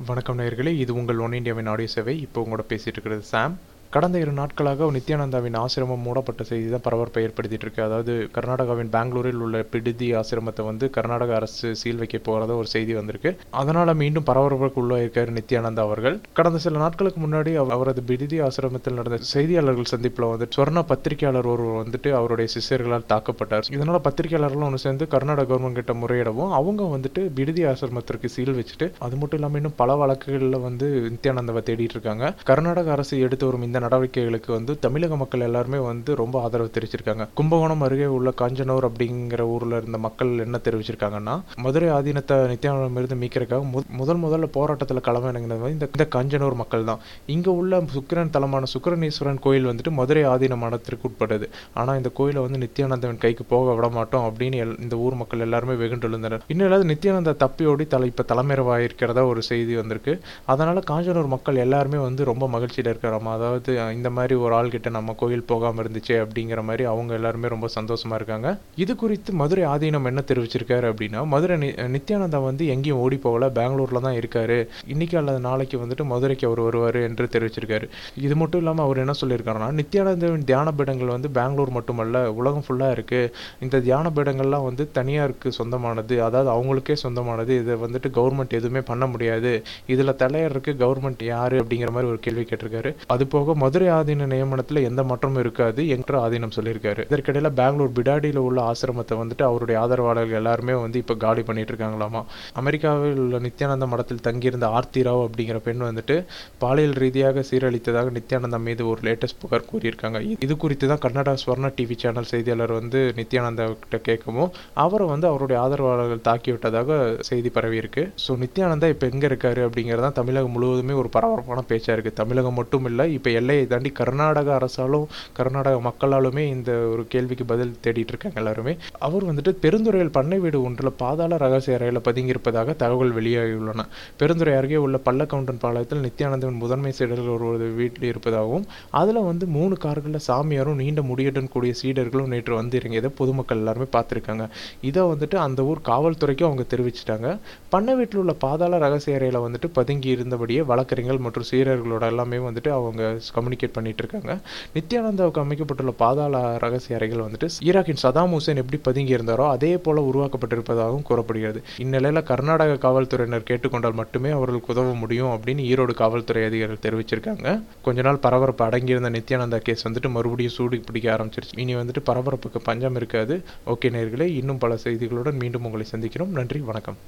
வணக்கம் நேயர்களே இது உங்கள் ஒன் இந்தியாவின் ஆடியோ சேவை இப்போ உங்களோட பேசிட்டு இருக்கிறது சாம் கடந்த இரு நாட்களாக நித்யானந்தாவின் ஆசிரமம் மூடப்பட்ட செய்தி தான் பரபரப்பை ஏற்படுத்திட்டு இருக்கு அதாவது கர்நாடகாவின் பெங்களூரில் உள்ள பிடிதி ஆசிரமத்தை வந்து கர்நாடக அரசு சீல் வைக்க போகிறதா ஒரு செய்தி வந்திருக்கு அதனால மீண்டும் பரபரப்புக்கு உள்ளாயிருக்காரு நித்யானந்தா அவர்கள் கடந்த சில நாட்களுக்கு முன்னாடி அவ- அவரது பிடிதி ஆசிரமத்தில் நடந்த செய்தியாளர்கள் சந்திப்பில் வந்து சொர்ண பத்திரிகையாளர் ஒருவர் வந்துட்டு அவருடைய சிஷ்யர்களால் தாக்கப்பட்டார் இதனால பத்திரிகையாளர்களும் ஒன்று சேர்ந்து கர்நாடக கவர்மெண்ட் கிட்ட முறையிடவும் அவங்க வந்துட்டு விடுதி ஆசிரமத்திற்கு சீல் வச்சுட்டு அது மட்டும் இல்லாமல் இன்னும் பல வழக்குகளில் வந்து நித்யானந்தாவை தேடிட்டு இருக்காங்க கர்நாடக அரசு எடுத்து வரும் இந்த நடவடிக்கைகளுக்கு வந்து தமிழக மக்கள் எல்லாருமே வந்து ரொம்ப ஆதரவு தெரிவிச்சிருக்காங்க கும்பகோணம் அருகே உள்ள காஞ்சனூர் அப்படிங்கிற ஊர்ல இருந்த மக்கள் என்ன தெரிவிச்சிருக்காங்கன்னா மதுரை ஆதீனத்தை நித்யானந்தமிருந்து மீட்கிறதுக்காக மு- முதல் முதல்ல போராட்டத்தில் களமிறங்கினது வந்து இந்த இந்த காஞ்சனூர் மக்கள் தான் இங்க உள்ள சுக்கிரன் தலமான சுக்கிரனீஸ்வரன் கோயில் வந்துட்டு மதுரை ஆதீன மடத்திற்கு உட்பட்டது ஆனா இந்த கோயிலை வந்து நித்யானந்தவன் கைக்கு போக விட மாட்டோம் அப்படின்னு எல்- இந்த ஊர் மக்கள் எல்லாருமே வெகுண்டு எழுந்தனர் இன்னும் இல்லாத நித்யானந்தா தப்பியோடி தலை இப்ப தலைமறைவாயிருக்கிறதா ஒரு செய்தி வந்திருக்கு அதனால காஞ்சனூர் மக்கள் எல்லாருமே வந்து ரொம்ப மகிழ்ச்சியில இருக்கிறாமா அதாவது அஹ், இந்த மாதிரி ஒரு ஆள் கிட்ட நம்ம கோயில் போகாம இருந்துச்சே அப்படிங்கிற மாதிரி அவங்க எல்லாருமே ரொம்ப சந்தோஷமா இருக்காங்க இது குறித்து மதுரை ஆதீனம் என்ன தெரிவிச்சிருக்காரு அப்படின்னா மதுரை நி- நித்யானந்தா வந்து எங்கேயும் ஓடி போகல பெங்களூர்ல தான் இருக்காரு இன்னைக்கு அல்லது நாளைக்கு வந்துட்டு மதுரைக்கு அவர் வருவாரு என்று தெரிவிச்சிருக்காரு இது மட்டும் இல்லாம அவர் என்ன சொல்லியிருக்காருன்னா நித்யானந்தாவின் தியான பீடங்கள் வந்து பெங்களூர் மட்டுமல்ல உலகம் ஃபுல்லா இருக்கு இந்த தியான பீடங்கள்லாம் வந்து தனியாருக்கு சொந்தமானது அதாவது அவங்களுக்கே சொந்தமானது இதை வந்துட்டு கவர்மெண்ட் எதுவுமே பண்ண முடியாது இதுல தலையருக்கு கவர்மெண்ட் யாரு அப்படிங்கிற மாதிரி ஒரு கேள்வி கேட்டிருக்காரு அது போக மதுரை ஆதீன நியமனத்துல எந்த மாற்றமும் இருக்காது என்று ஆதீனம் சொல்லியிருக்காரு இதற்கிடையில பெங்களூர் பிடாடியில உள்ள ஆசிரமத்தை வந்துட்டு அவருடைய ஆதரவாளர்கள் எல்லாருமே வந்து இப்ப காலி பண்ணிட்டு இருக்காங்களாமா அமெரிக்காவில் உள்ள நித்யானந்த மடத்தில் தங்கியிருந்த ஆர்த்தி ராவ் அப்படிங்கிற பெண் வந்துட்டு பாலியல் ரீதியாக சீரழித்ததாக நித்யானந்தா மீது ஒரு லேட்டஸ்ட் புகார் கூறியிருக்காங்க இ- இது குறித்து தான் கர்நாடகா ஸ்வர்ணா டிவி சேனல் செய்தியாளர் வந்து நித்யானந்தா கிட்ட கேட்கவும் அவரை வந்து அவருடைய ஆதரவாளர்கள் தாக்கி விட்டதாக செய்தி பரவி இருக்கு ஸோ நித்யானந்தா இப்போ எங்க இருக்காரு அப்படிங்கிறது தான் தமிழகம் முழுவதுமே ஒரு பரபரப்பான பேச்சா இருக்கு தமிழகம் மட்டும் இல்லை இப்போ எல்லையை தாண்டி கர்நாடக அரசாலும் கர்நாடக மக்களாலுமே இந்த ஒரு கேள்விக்கு பதில் தேடிட்டு இருக்காங்க எல்லாருமே அவர் வந்துட்டு பெருந்துறையில் பண்ணை வீடு ஒன்றில் பாதாள ரகசிய அறையில் பதுங்கியிருப்பதாக தகவல் வெளியாகியுள்ளன பெருந்துறை அருகே உள்ள பல்லக்கவுண்டன் பாளையத்தில் நித்யானந்தன் முதன்மை சீடர்கள் ஒருவர் வீட்டில் இருப்பதாகவும் அதில் வந்து மூணு கார்களில் சாமியாரும் நீண்ட முடியுடன் கூடிய சீடர்களும் நேற்று வந்து இறங்கியதை பொதுமக்கள் எல்லாருமே பார்த்துருக்காங்க இதை வந்துட்டு அந்த ஊர் காவல்துறைக்கும் அவங்க தெரிவிச்சிட்டாங்க பண்ணை வீட்டில் உள்ள பாதாள ரகசிய அறையில் வந்துட்டு பதுங்கி இருந்தபடியே வழக்கறிஞர்கள் மற்றும் சீடர்களோட எல்லாமே வந்துட்டு அவங்க கம்யூனிகேட் பண்ணிட்டு இருக்காங்க நித்யானந்தாவுக்கு அமைக்கப்பட்டுள்ள பாதாள ரகசிய அறைகள் வந்துட்டு ஈராக்கின் சதாம் ஹுசேன் எப்படி பதுங்கி இருந்தாரோ அதே போல உருவாக்கப்பட்டிருப்பதாகவும் கூறப்படுகிறது இந்நிலையில கர்நாடக காவல்துறையினர் கேட்டுக்கொண்டால் மட்டுமே அவர்களுக்கு உதவ முடியும் அப்படின்னு ஈரோடு காவல்துறை அதிகாரிகள் தெரிவிச்சிருக்காங்க கொஞ்ச நாள் பரபரப்பு அடங்கியிருந்த நித்யானந்தா கேஸ் வந்துட்டு மறுபடியும் சூடு பிடிக்க ஆரம்பிச்சிருச்சு இனி வந்துட்டு பரபரப்புக்கு பஞ்சம் இருக்காது ஓகே நேர்களே இன்னும் பல செய்திகளுடன் மீண்டும் உங்களை சந்திக்கிறோம் நன்றி வணக்கம்